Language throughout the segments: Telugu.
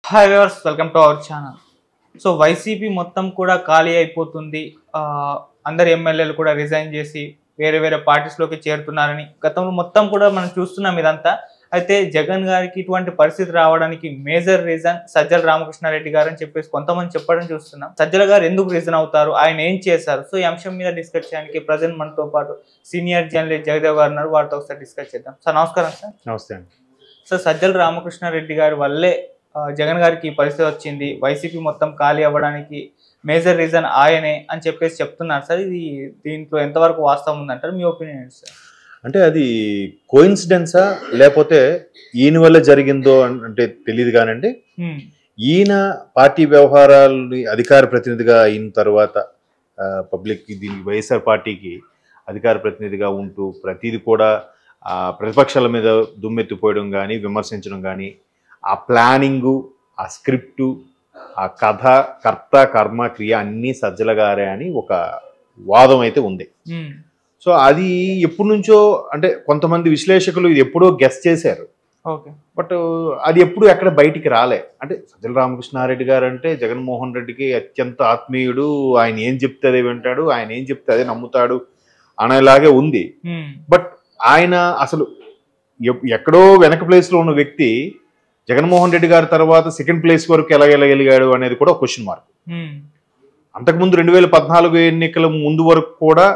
Hi viewers welcome to our channel so YCP మొత్తం కూడా ఖాళీ అయిపోతుంది ఆ, అందరు ఎమ్మెల్యేలు కూడా రిజైన్ చేసి వేరే వేరే పార్టీస్లోకి చేరుతున్నారని గతంలో మొత్తం కూడా మనం చూస్తున్నాం ఇదంతా అయితే జగన్ గారికి ఇటువంటి పరిస్థితి రావడానికి మేజర్ రీజన్ సజ్జల రామకృష్ణారెడ్డి గారు అని చెప్పేసి కొంతమంది చెప్పడం చూస్తున్నాం సజ్జల గారు ఎందుకు రీజన్ అవుతారు ఆయన ఏం చేశారు సో ఈ అంశం మీద డిస్కస్ చేయడానికి ప్రజెంట్ మనతో పాటు సీనియర్ జర్నలిస్ట్ జగదేవ్ గారు ఉన్నారు వారితో ఒకసారి డిస్కస్ చేద్దాం సార్ నమస్కారం సార్ నమస్తే అండి సో సజ్జల రామకృష్ణారెడ్డి గారి వల్లే ఆ, జగన్ గారికి ఈ పరిస్థితి వచ్చింది వైసీపీ మొత్తం ఖాళీ అవ్వడానికి మేజర్ రీజన్ ఆయనే అని చెప్పేసి చెప్తున్నారు సార్ ఇది దీంట్లో ఎంతవరకు వాస్తవం ఉందంటారు మీ ఒపీనియన్ ఏంటి సార్ అంటే అది కోయిన్సిడెన్సా లేకపోతే ఈయన వల్ల జరిగిందో అన్- అంటే తెలియదు కానండి హ్మ్. ఈయన పార్టీ వ్యవహారాలని అధికార ప్రతినిధిగా అయిన తర్వాత పబ్లిక్ దీనికి వైఎస్ఆర్ పార్టీకి అధికార ప్రతినిధిగా ఉంటూ ప్రతిది కూడా ఆ, ప్రతిపక్షాల మీద దుమ్మెత్తిపోయడం కానీ విమర్శించడం కానీ ఆ ప్లానింగు ఆ స్క్రిప్టు ఆ కథ కర్త కర్మ క్రియ అన్నీ సజ్జల గారే అని ఒక వాదం అయితే ఉంది హ్మ్. సో అది ఎప్పటి నుంచో అంటే కొంతమంది విశ్లేషకులు ఇది ఎప్పుడో గెస్ చేశారు ఓకే బట్ అది ఎప్పుడు ఎక్కడ బయటికి రాలే అంటే సజ్జల రామకృష్ణారెడ్డి గారు అంటే జగన్మోహన్ రెడ్డికి అత్యంత ఆత్మీయుడు ఆయన ఏం చెప్తే అదే వింటాడు ఆయన ఏం చెప్తే అదే నమ్ముతాడు అనేలాగే ఉంది హ్మ్. బట్ ఆయన అసలు ఎప్- ఎక్కడో వెనక ప్లేస్లో ఉన్న వ్యక్తి జగన్మోహన్ రెడ్డి గారి తర్వాత సెకండ్ ప్లేస్ వరకు ఎలా వెళ్ళగలిగాడు అనేది కూడా క్వశ్చన్ మార్క్ హ్మ్. అంతకుముందు రెండు వేల పద్నాలుగు ఎన్నికల ముందు వరకు కూడా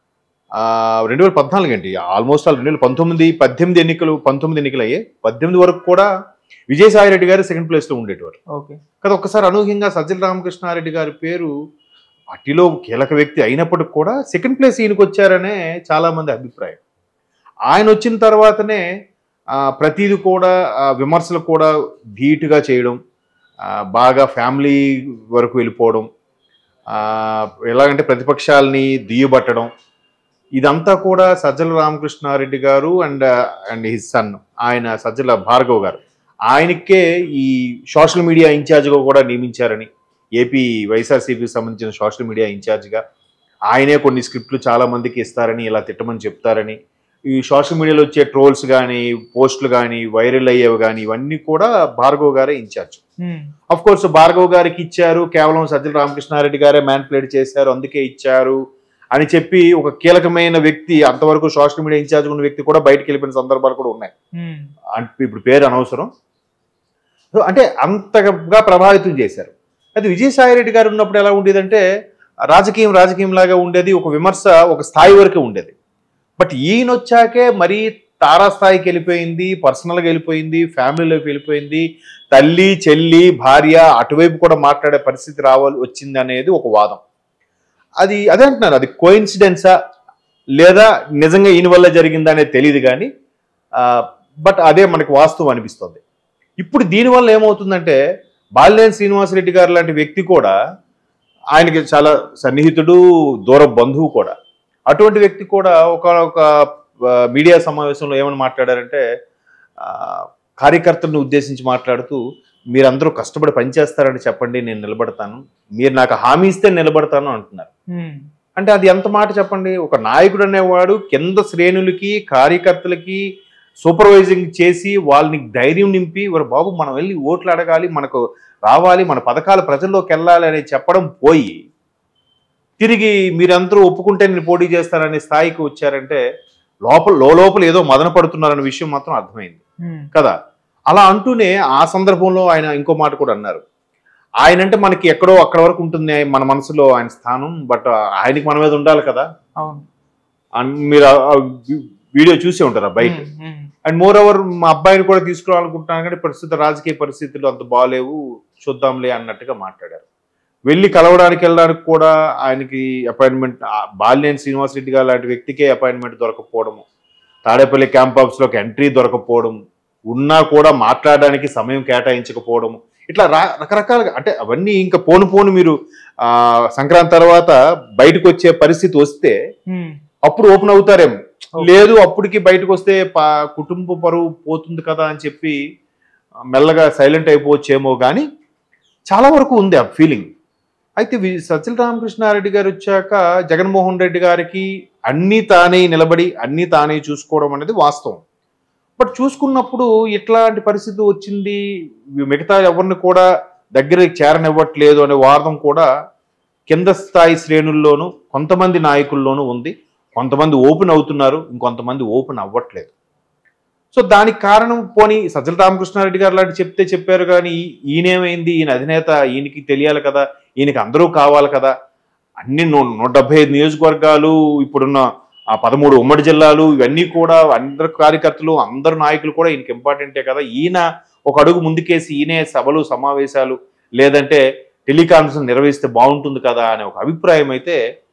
రెండు వేల పద్నాలుగు ఏంటి ఆల్మోస్ట్ ఆల్ రెండు వేల పంతొమ్మిది పద్దెనిమిది ఎన్నికలు పంతొమ్మిది ఎన్నికలు అయ్యాయి పద్దెనిమిది వరకు కూడా విజయసాయి రెడ్డి గారు సెకండ్ ప్లేస్లో ఉండేటవారు ఓకే కదా ఒక్కసారి అనూహ్యంగా సజ్జల రామకృష్ణారెడ్డి గారి పేరు పార్టీలో కీలక వ్యక్తి అయినప్పటికి కూడా సెకండ్ ప్లేస్ ఈయనకు వచ్చారనే చాలామంది అభిప్రాయం ఆయన వచ్చిన తర్వాతనే ఆ, ప్రతిది కూడా ఆ, విమర్శలు కూడా ధీటుగా చేయడం ఆ, బాగా ఫ్యామిలీ వరకు వెళ్ళిపోవడం ఆ, ఎలాగంటే ప్రతిపక్షాలని దియ్యబట్టడం ఇదంతా కూడా సజ్జల రామకృష్ణారెడ్డి గారు అండ్ అండ్ హిస్ సన్ ఆయన సజ్జల భార్గవ్ గారు ఆయనకే ఈ సోషల్ మీడియా ఇన్ఛార్జ్గా కూడా నియమించారని ఏపీ వైఎస్ఆర్సీపీకి సంబంధించిన సోషల్ మీడియా ఇన్ఛార్జ్గా ఆయనే కొన్ని స్క్రిప్ట్లు చాలా మందికి ఇస్తారని ఇలా తిట్టమని చెప్తారని ఈ సోషల్ మీడియాలో వచ్చే ట్రోల్స్ కానీ పోస్టులు కానీ వైరల్ అయ్యేవి కానీ ఇవన్నీ కూడా భార్గవ్ గారే ఇన్ఛార్జ్ హ్మ్. అఫ్ కోర్స్ భార్గవ్ గారికి ఇచ్చారు కేవలం సజ్జల రామకృష్ణారెడ్డి గారే మ్యాన్ప్లేట్ చేశారు అందుకే ఇచ్చారు అని చెప్పి ఒక కీలకమైన వ్యక్తి అంతవరకు సోషల్ మీడియా ఇన్ఛార్జ్ ఉన్న వ్యక్తి కూడా బయటకు వెళ్ళిపోయిన సందర్భాలు కూడా ఉన్నాయి హ్మ్. అంటే ఇప్పుడు పేరు అనవసరం సో అంటే అంతగా ప్రభావితం చేశారు అది విజయసాయి రెడ్డి గారు ఉన్నప్పుడు ఎలా ఉండేదంటే రాజకీయం రాజకీయం లాగా ఉండేది ఒక విమర్శ ఒక స్థాయి వరకే ఉండేది బట్ ఈయన వచ్చాకే మరీ తారాస్థాయికి వెళ్ళిపోయింది పర్సనల్గా వెళ్ళిపోయింది ఫ్యామిలీలోకి వెళ్ళిపోయింది తల్లి చెల్లి భార్య అటువైపు కూడా మాట్లాడే పరిస్థితి రావాలి వచ్చింది అనేది ఒక వాదం అది అదే అంటున్నారు అది కోయిన్సిడెన్సా లేదా నిజంగా ఈయన వల్ల జరిగిందా అనేది తెలియదు కానీ బట్ అదే మనకి వాస్తవం అనిపిస్తుంది ఇప్పుడు దీనివల్ల ఏమవుతుందంటే బాలినేని శ్రీనివాసరెడ్డి గారు లాంటి వ్యక్తి కూడా ఆయనకి చాలా సన్నిహితుడు దూర బంధువు కూడా అటువంటి వ్యక్తి కూడా ఒక ఒక ఆ, మీడియా సమావేశంలో ఏమని మాట్లాడారంటే ఆ, కార్యకర్తలను ఉద్దేశించి మాట్లాడుతూ మీరందరూ కష్టపడి పనిచేస్తారని చెప్పండి నేను నిలబడతాను మీరు నాకు హామీ ఇస్తే నిలబడతాను అంటున్నారు హ్మ్. అంటే అది ఎంత మాట చెప్పండి ఒక నాయకుడు అనేవాడు కింద శ్రేణులకి కార్యకర్తలకి సూపర్వైజింగ్ చేసి వాళ్ళని ధైర్యం నింపి వారు బాబు మనం వెళ్ళి ఓట్లు అడగాలి మనకు రావాలి మన పథకాలు ప్రజల్లోకి వెళ్ళాలి అని చెప్పడం పోయి తిరిగి మీరందరూ ఒప్పుకుంటే నేను పోటీ చేస్తాననే స్థాయికి వచ్చారంటే లోపల లోపల ఏదో మదన పడుతున్నారనే విషయం మాత్రం అర్థమైంది హ్మ్. కదా అలా అంటూనే ఆ సందర్భంలో ఆయన ఇంకో మాట కూడా అన్నారు ఆయన అంటే మనకి ఎక్కడో అక్కడ వరకు ఉంటుంది మన మనసులో ఆయన స్థానం బట్ ఆయనకి మన మీద ఉండాలి కదా అవును అన్- మీరు ఆ- ఆ వి- వీడియో చూసే ఉంటారా బయట హ్మ్. హ్మ్. అండ్ మోర్ ఓవర్ మా అబ్బాయిని కూడా తీసుకురావాలనుకుంటున్నాను కానీ ప్రస్తుత రాజకీయ పరిస్థితులు అంత బాగాలేవు చూద్దాంలే అన్నట్టుగా మాట్లాడారు వెళ్ళి కలవడానికి వెళ్ళడానికి కూడా ఆయనకి అపాయింట్మెంట్ బాలినేని శ్రీనివాసరెడ్డి గారు లాంటి వ్యక్తికే అపాయింట్మెంట్ దొరకకపోవడము తాడేపల్లి క్యాంప్ ఆఫీస్లోకి ఎంట్రీ దొరకపోవడం ఉన్నా కూడా మాట్లాడడానికి సమయం కేటాయించకపోవడం ఇట్లా రా- రకరకాలుగా అంటే అవన్నీ ఇంకా పోను పోను మీరు ఆ, సంక్రాంతి తర్వాత బయటకు వచ్చే పరిస్థితి వస్తే హ్మ్. అప్పుడు ఓపెన్ అవుతారేమో Okay. లేదు అప్పటికి బయటకు వస్తే పా- కుటుంబ పరువు పోతుంది కదా అని చెప్పి ఆ, మెల్లగా సైలెంట్ అయిపోవచ్చేమో కానీ చాలా వరకు ఉంది ఆ ఫీలింగ్ అయితే వి- సజ్జల రామకృష్ణారెడ్డి గారు వచ్చాక జగన్మోహన్ రెడ్డి గారికి అన్నీ తానే నిలబడి అన్నీ తానే చూసుకోవడం అనేది వాస్తవం బట్ చూసుకున్నప్పుడు ఇట్లాంటి పరిస్థితి వచ్చింది మిగతా ఎవరిని కూడా దగ్గరికి చేరనివ్వట్లేదు అనే వాదం కూడా కింద స్థాయి శ్రేణుల్లోనూ కొంతమంది నాయకుల్లోనూ ఉంది కొంతమంది ఓపెన్ అవుతున్నారు ఇంకొంతమంది ఓపెన్ అవ్వట్లేదు సో దానికి కారణం పోనీ సజ్జల రామకృష్ణారెడ్డి గారు లాంటి చెప్తే చెప్పారు కానీ ఈయనేమైంది ఈయన అధినేత ఈయనకి తెలియాలి కదా ఈయనకి అందరూ కావాలి కదా అన్ని నూ- నూట డెబ్బై ఐదు నియోజకవర్గాలు ఇప్పుడున్న ఆ పదమూడు ఉమ్మడి జిల్లాలు ఇవన్నీ కూడా అందరు కార్యకర్తలు అందరు నాయకులు కూడా ఈయనకి ఇంపార్టెంటే కదా ఈయన ఒక అడుగు ముందుకేసి ఈయనే సభలు సమావేశాలు లేదంటే టెలికాన్ఫరెన్స్ నిర్వహిస్తే బాగుంటుంది కదా అనే ఒక అభిప్రాయం అయితే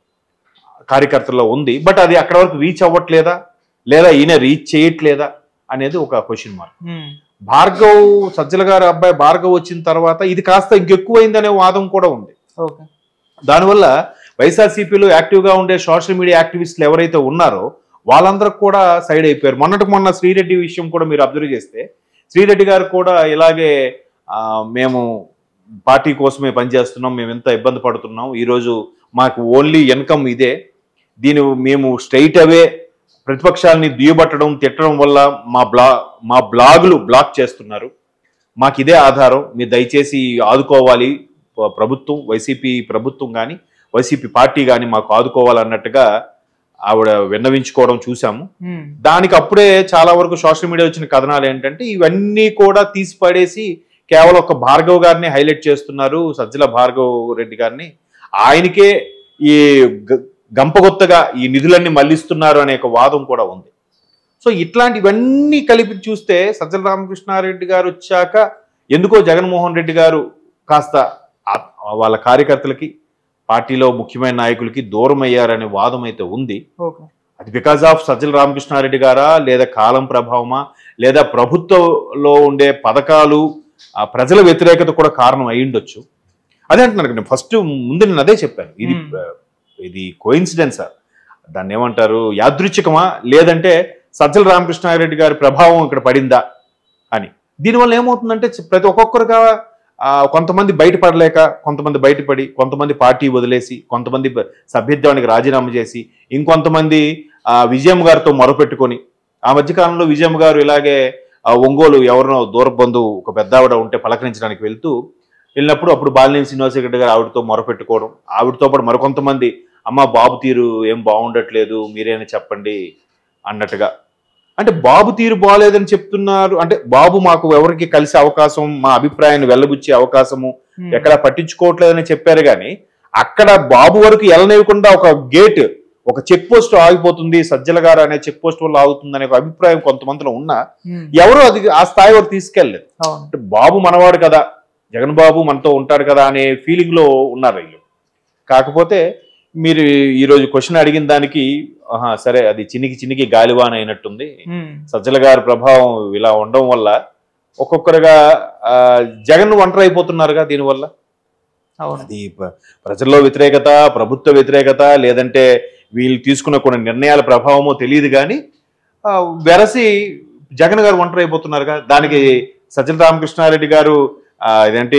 కార్యకర్తల్లో ఉంది బట్ అది అక్కడ వరకు రీచ్ అవ్వట్లేదా లేదా ఈయన రీచ్ చేయట్లేదా అనేది ఒక క్వశ్చన్ మార్క్ ఉమ్, భార్గవ్ సజ్జల గారి అబ్బాయి భార్గవ్ వచ్చిన తర్వాత ఇది కాస్త ఇంకెక్కువైందనే వాదం కూడా ఉంది ఓకే దానివల్ల వైఎస్ఆర్సీపీలో యాక్టివ్గా ఉండే సోషల్ మీడియా యాక్టివిస్టులు ఎవరైతే ఉన్నారో వాళ్ళందరూ కూడా సైడ్ అయిపోయారు మొన్నటికి మొన్న శ్రీరెడ్డి విషయం కూడా మీరు అబ్జర్వ్ చేస్తే శ్రీరెడ్డి గారు కూడా ఇలాగే ఆ, మేము పార్టీ కోసమే పనిచేస్తున్నాం మేము ఎంత ఇబ్బంది పడుతున్నాం ఈరోజు మాకు ఓన్లీ ఇన్కమ్ ఇదే దీని మేము స్ట్రైట్ అవే ప్రతిపక్షాలని దుయ్యబట్టడం తిట్టడం వల్ల మా బ్లా మా బ్లాగులు బ్లాక్ చేస్తున్నారు మాకు ఇదే ఆధారం మీరు దయచేసి ఆదుకోవాలి ప- ప్రభుత్వం వైసీపీ ప్రభుత్వం కానీ వైసీపీ పార్టీ కానీ మాకు ఆదుకోవాలన్నట్టుగా ఆవిడ విన్నవించుకోవడం చూసాము ఉమ్, దానికి అప్పుడే చాలా వరకు సోషల్ మీడియా వచ్చిన కథనాలు ఏంటంటే ఇవన్నీ కూడా తీసి పడేసి కేవలం ఒక భార్గవ్ గారిని హైలైట్ చేస్తున్నారు సజ్జల భార్గవ్ రెడ్డి గారిని ఆయనకే ఈ గ- గంపగొత్తగా ఈ నిధులన్నీ మళ్లిస్తున్నారు అనే ఒక వాదం కూడా ఉంది సో ఇట్లాంటివన్నీ కలిపి చూస్తే సజ్జల రామకృష్ణారెడ్డి గారు వచ్చాక ఎందుకో జగన్మోహన్ రెడ్డి గారు కాస్త ఆ- వాళ్ళ కార్యకర్తలకి పార్టీలో ముఖ్యమైన నాయకులకి దూరం అయ్యారనే వాదం అయితే ఉంది ఓకే అది బికాజ్ ఆఫ్ సజ్జల రామకృష్ణారెడ్డి గారా లేదా కాలం ప్రభావమా లేదా ప్రభుత్వంలో ఉండే పథకాలు ఆ ప్రజల వ్యతిరేకత కూడా కారణం అయి ఉండొచ్చు అదే అంటున్నాను నేను ఫస్ట్ ముందు నేను అదే చెప్పాను ఇది Hmm. ఆ, ఇది కోయిన్సిడెన్సా దాన్ని ఏమంటారు యాదృచ్ఛికమా లేదంటే సజ్జల రామకృష్ణారెడ్డి గారి ప్రభావం ఇక్కడ పడిందా అని దీనివల్ల ఏమవుతుందంటే చి- ప్రతి ఒక్కొక్కరుగా ఆ, కొంతమంది బయటపడలేక కొంతమంది బయటపడి కొంతమంది పార్టీ వదిలేసి కొంతమంది బ- సభ్యత్వానికి రాజీనామా చేసి ఇంకొంతమంది ఆ, విజయం గారితో మొరపెట్టుకొని ఆ మధ్యకాలంలో విజయం గారు ఇలాగే ఆ, ఒంగోలు ఎవరినో దూర బంధువు ఒక పెద్ద ఆవిడ ఉంటే పలకరించడానికి వెళ్తూ వెళ్ళినప్పుడు అప్పుడు బాలినేని శ్రీనివాసరెడ్డి గారు ఆవిడతో మొరపెట్టుకోవడం ఆవిడతో పాటు మరికొంతమంది అమ్మ బాబు తీరు ఏం బాగుండట్లేదు మీరేనా చెప్పండి అన్నట్టుగా అంటే బాబు తీరు బాగాలేదని చెప్తున్నారు అంటే బాబు మాకు ఎవరికి కలిసే అవకాశం మా అభిప్రాయాన్ని వెళ్ళబుచ్చే అవకాశము ఉమ్, ఎక్కడ పట్టించుకోవట్లేదని చెప్పారు కానీ అక్కడ బాబు వరకు వెళ్ళనివ్వకుండా ఒక గేట్ ఒక చెక్ పోస్ట్ ఆగిపోతుంది సజ్జల గారు అనే చెక్ పోస్ట్ వల్ల ఆగుతుంది అనే ఒక అభిప్రాయం కొంతమందిలో ఉన్నా ఉమ్, ఎవరు అది ఆ స్థాయి వరకు తీసుకెళ్ళలేదు అవును అంటే బాబు మనవాడు కదా జగన్ బాబు మనతో ఉంటాడు కదా అనే ఫీలింగ్ లో ఉన్నారు వీళ్ళు కాకపోతే మీరు ఈరోజు క్వశ్చన్ అడిగిన దానికి ఆహా, సరే అది చినికి చినికి గాలివాన అయినట్టుంది ఉమ్, సజ్జల గారి ప్రభావం ఇలా ఉండడం వల్ల ఒక్కొక్కరుగా ఆ, జగన్ ఒంటరి అయిపోతున్నారుగా దీనివల్ల అవును అది ప- ప్రజల్లో వ్యతిరేకత ప్రభుత్వ వ్యతిరేకత లేదంటే వీళ్ళు తీసుకున్న కొన్ని నిర్ణయాల ప్రభావమో తెలియదు కానీ ఆ, వెరసి జగన్ గారు ఒంటరి అయిపోతున్నారుగా దానికి సజ్జల రామకృష్ణారెడ్డి గారు ఆ, ఇదేంటి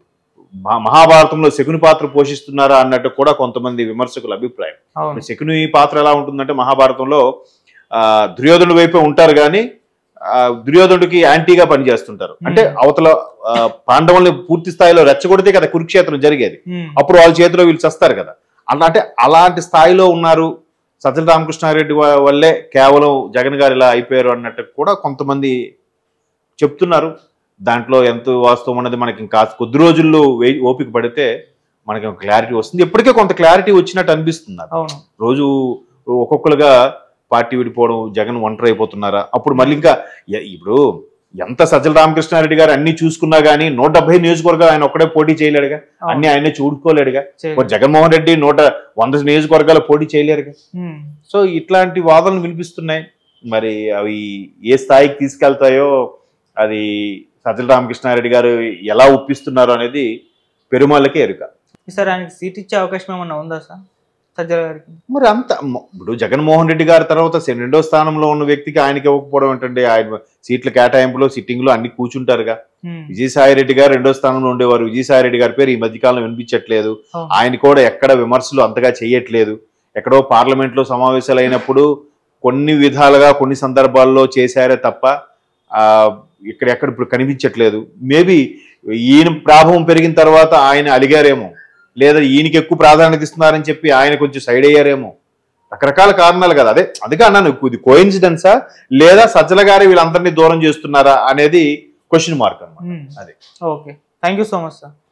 మహా- మహాభారతంలో శకుని పాత్ర పోషిస్తున్నారా అన్నట్టు కూడా కొంతమంది విమర్శకుల అభిప్రాయం అవును శకుని పాత్ర ఎలా ఉంటుందంటే మహాభారతంలో ఆ, దుర్యోధనుడి వైపే ఉంటారు కానీ ఆ, దుర్యోధనుడికి యాంటీగా పనిచేస్తుంటారు అంటే అవతల ఆ, పాండవుల్ని పూర్తి స్థాయిలో రెచ్చగొడితే కదా కురుక్షేత్రం జరిగేది ఉమ్, అప్పుడు వాళ్ళ చేతిలో వీళ్ళు చేస్తారు కదా అలా అంటే అలాంటి స్థాయిలో ఉన్నారు సజ్జల రామకృష్ణారెడ్డి వా- వల్లే కేవలం జగన్ గారు ఇలా అయిపోయారు అన్నట్టు కూడా కొంతమంది చెప్తున్నారు దాంట్లో ఎంత వాస్తవం అన్నది మనకి ఇంకా కొద్ది రోజుల్లో వే- ఓపిక పడితే మనకి ఒక క్లారిటీ వస్తుంది ఇప్పటికే కొంత క్లారిటీ వచ్చినట్టు అనిపిస్తుంది నాకు. అవును రోజు ఒక్కొక్కరుగా పార్టీ విడిపోవడం జగన్ ఒంటరి అయిపోతున్నారా అప్పుడు మళ్ళీ ఇంకా ఎ- ఇప్పుడు ఎంత సజ్జల రామకృష్ణారెడ్డి గారు అన్ని చూసుకున్నా గానీ నూట డెబ్బై నియోజకవర్గాలు ఆయన ఒక్కడే పోటీ చేయలేడుగా అన్ని ఆయనే చూడుకోలేడుగా చేయాలి. మరి జగన్మోహన్ రెడ్డి నూట వంద నియోజకవర్గాలు పోటీ చేయలేరుగా ఉమ్, సో ఇట్లాంటి వాదనలు వినిపిస్తున్నాయి మరి అవి ఏ స్థాయికి తీసుకెళ్తాయో అది సజ్జల రామకృష్ణారెడ్డి గారు ఎలా ఒప్పిస్తున్నారో అనేది పెరుమాళ్ళకే ఎరుక ఈసారి ఆయనకి సీట్ ఇచ్చే అవకాశం ఏమన్నా ఉందా సార్ సజ్జల గారికి మరి అంత మ- ఇప్పుడు జగన్మోహన్ రెడ్డి గారి తర్వాత సె- రెండో స్థానంలో ఉన్న వ్యక్తికి ఆయనకి ఇవ్వకపోవడం ఏంటంటే ఆయన సీట్ల కేటాయింపులో సిట్టింగ్ లో అన్ని కూర్చుంటారుగా ఉమ్, విజయసాయి రెడ్డి గారు రెండో స్థానంలో ఉండేవారు విజయసాయి రెడ్డి గారి పేరు ఈ మధ్యకాలంలో వినిపించట్లేదు అవును. ఆయన కూడా ఎక్కడ విమర్శలు అంతగా చేయట్లేదు ఎక్కడో పార్లమెంట్ లో సమావేశాలు అయినప్పుడు కొన్ని విధాలుగా కొన్ని సందర్భాల్లో చేశారే తప్ప ఆ, ఇక్కడ ఎక్కడ ఇప్పుడు కనిపించట్లేదు మేబీ ఈయన ప్రాభవం పెరిగిన తర్వాత ఆయన అలిగారేమో లేదా ఈయనకి ఎక్కువ ప్రాధాన్యత ఇస్తున్నారని చెప్పి ఆయన కొంచెం సైడ్ అయ్యారేమో రకరకాల కారణాలు కదా అదే అందుకే అన్నాను ఇది కోయిన్సిడెన్సా లేదా సజ్జల గారి వీళ్ళందరినీ దూరం చేస్తున్నారా అనేది క్వశ్చన్ మార్క్ అన్నమాట అది okay thank you so much sir